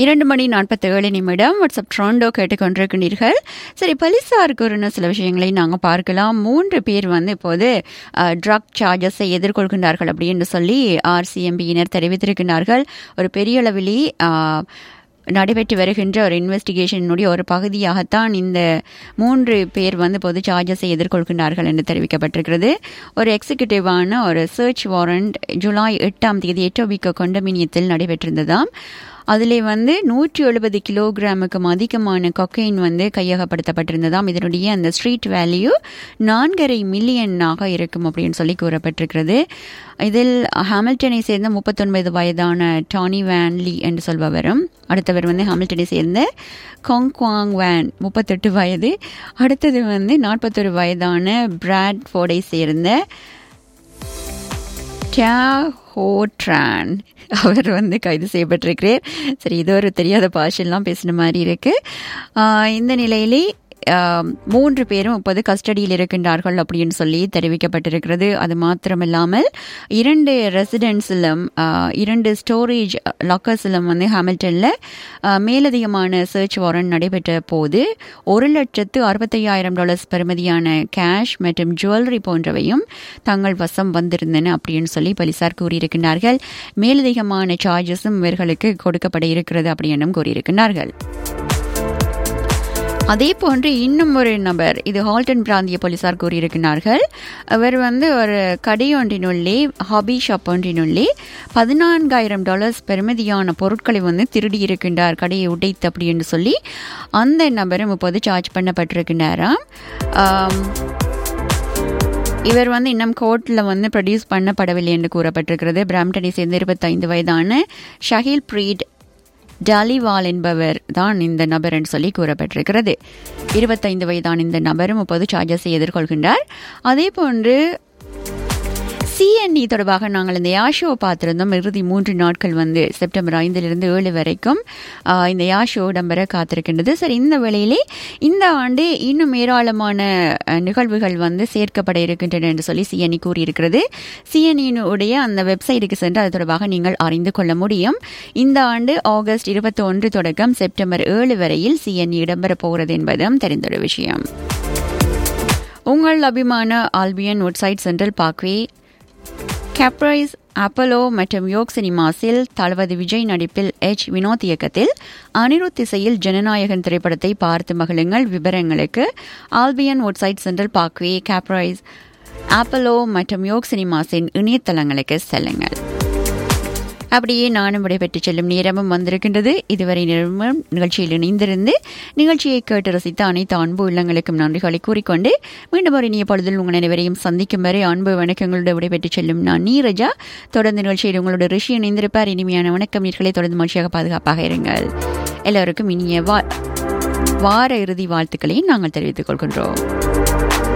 இரண்டு மணி நாற்பத்தி ஏழு நிமிடம் வாட்ஸ்அப் ட்ரோண்டோ கேட்டுக்கொண்டிருக்கிறீர்கள் சரி போலீஸார் கூறின சில விஷயங்களை நாங்கள் பார்க்கலாம் மூன்று பேர் வந்து இப்போது ட்ரக் சார்ஜஸை எதிர்கொள்கின்றார்கள் அப்படின்னு சொல்லி ஆர்சிஎம்பியினர் தெரிவித்திருக்கிறார்கள் ஒரு பெரிய அளவிலே அஹ், நடைபெற்று வருகின்ற ஒரு இன்வெஸ்டிகேஷனுடைய ஒரு பகுதியாகத்தான் இந்த மூன்று பேர் வந்து பொது சார்ஜஸை எதிர்கொள்கின்றார்கள் என்று தெரிவிக்கப்பட்டிருக்கிறது ஒரு எக்ஸிகியூட்டிவான ஒரு சர்ச் வாரண்ட் ஜூலை எட்டாம் தேதி எட்டோபிக்க கொண்டமினியத்தில் நடைபெற்றிருந்ததாம் அதிலே வந்து நூற்றி எழுபது கிலோகிராமுக்கும் அதிகமான கொக்கைன் வந்து கையகப்படுத்தப்பட்டிருந்ததாம் இதனுடைய அந்த ஸ்ட்ரீட் வேல்யூ நான்கரை மில்லியனாக இருக்கும் அப்படின்னு சொல்லி கூறப்பட்டிருக்கிறது இதில் ஹாமில்டனை சேர்ந்த முப்பத்தொன்பது வயதான டானி வேன் லீ என்று சொல்பவரும் அடுத்தவர் வந்து ஹாமில்டனை சேர்ந்த கொங்க்வாங் வேன் முப்பத்தெட்டு வயது அடுத்தது வந்து நாற்பத்தொரு வயதான பிராட் ஃபோர்டை சேர்ந்த டா ஹோட்ரான் அவர் வந்து கைது செய்யப்பட்டிருக்கிறார் சரி இது ஒரு தெரியாத பாஷெல்லாம் பேசின மாதிரி இருக்கு ஆஹ் இந்த நிலையிலே ஆஹ் மூன்று பேரும் இப்போது கஸ்டடியில் இருக்கின்றார்கள் அப்படின்னு சொல்லி தெரிவிக்கப்பட்டிருக்கிறது அது மாத்திரமில்லாமல் இரண்டு ரெசிடென்ஸிலும் இரண்டு ஸ்டோரேஜ் லாக்கர்ஸிலும் வந்து ஹாமில்டனில் மேலதிகமான சர்ச் வாரண்ட் நடைபெற்ற போது ஒரு லட்சத்து அறுபத்தையாயிரம் டாலர்ஸ் பெறுமதியான கேஷ் மற்றும் ஜுவல்லரி போன்றவையும் தங்கள் வசம் வந்திருந்தன அப்படின்னு சொல்லி போலீசார் கூறியிருக்கிறார்கள் மேலதிகமான சார்ஜஸும் இவர்களுக்கு கொடுக்கப்பட இருக்கிறது அப்படின்னும் கூறியிருக்கிறார்கள் அதே போன்று இன்னும் ஒரு நபர் இது ஹால்டன் பிராந்திய போலீசார் கூறியிருக்கிறார்கள் அவர் வந்து ஒரு கடையொன்றினுள்ளே ஹாபி ஷாப் ஒன்றினுள்ளே பதினான்காயிரம் டாலர்ஸ் பெறுமதியான பொருட்களை வந்து திருடி இருக்கின்றார் கடையை உடைத்து அப்படின்னு சொல்லி அந்த நபரும் இப்போது சார்ஜ் பண்ணப்பட்டிருக்கின்றாராம் ஆம், இவர் வந்து இன்னும் கோர்ட்டில் வந்து ப்ரொடியூஸ் பண்ணப்படவில்லை என்று கூறப்பட்டிருக்கிறது பிராம்டனை சேர்ந்த இருபத்தைந்து வயதான ஷஹீல் பிரீட் டாலிவால் என்பவர் தான் இந்த நபர் என்று சொல்லி கூறப்பட்டிருக்கிறது இருபத்தைந்து வயதான இந்த நபரும் இப்போது சார்ஜஸை எதிர்கொள்கின்றார் அதே போன்று சிஎன்இ தொடர்பாக நாங்கள் இந்த யாஷோ பார்த்திருந்தோம் இறுதி மூன்று நாட்கள் வந்து செப்டம்பர் ஐந்திலிருந்து ஏழு வரைக்கும் ஆஹ், இந்த யாஷோ இடம்பெற காத்திருக்கின்றது சரி இந்த வேளையிலே இந்த ஆண்டு இன்னும் ஏராளமான அஹ், நிகழ்வுகள் வந்து சேர்க்கப்பட இருக்கின்றன என்று சொல்லி சிஎன்இ கூறியிருக்கிறது சிஎன்இனுடைய அந்த வெப்சைட்டுக்கு சென்று அது தொடர்பாக நீங்கள் அறிந்து கொள்ள முடியும் இந்த ஆண்டு ஆகஸ்ட் இருபத்தி ஒன்று தொடக்கம் செப்டம்பர் ஏழு வரையில் சிஎன்இ இடம்பெற போகிறது என்பதும் தெரிந்தொரு விஷயம் உங்கள் அபிமான Albion Woodside Central Parkway Caprice Apollo மற்றும் யோக் சினிமாஸில் தளபதி விஜய் நடிப்பில் எச் வினோத் இயக்கத்தில் அனிருத் இசையில் ஜனநாயகன் திரைப்படத்தை பார்த்து மகிழுங்கள் விவரங்களுக்கு Albion Woodside Central Parkway Caprice Apollo மற்றும் யோக் சினிமாஸின் இணையதளங்களுக்கு செல்லுங்கள் அப்படியே நானும் விடைபெற்று செல்லும் நேரமும் வந்திருக்கின்றது இதுவரை நேரமும் நிகழ்ச்சியில் இணைந்திருந்து நிகழ்ச்சியை கேட்டு ரசித்த அனைத்து அன்பு உள்ளங்களுக்கும் நன்றிகளை கூறிக்கொண்டு மீண்டும் ஒரு இனிய பொழுதில் உங்கள் அனைவரையும் சந்திக்கும் வரை அன்பு வணக்கங்களோடு விடைபெற்று செல்லும் நான் நீரஜா தொடர்ந்து நிகழ்ச்சியில் உங்களோட ரிஷி இணைந்திருப்பார் இனிமையான வணக்கம் நீர்களை தொடர்ந்து மகிழ்ச்சியாக பாதுகாப்பாக இருங்கள் எல்லோருக்கும் இனிய வா வார இறுதி வாழ்த்துக்களையும் நாங்கள் தெரிவித்துக் கொள்கின்றோம்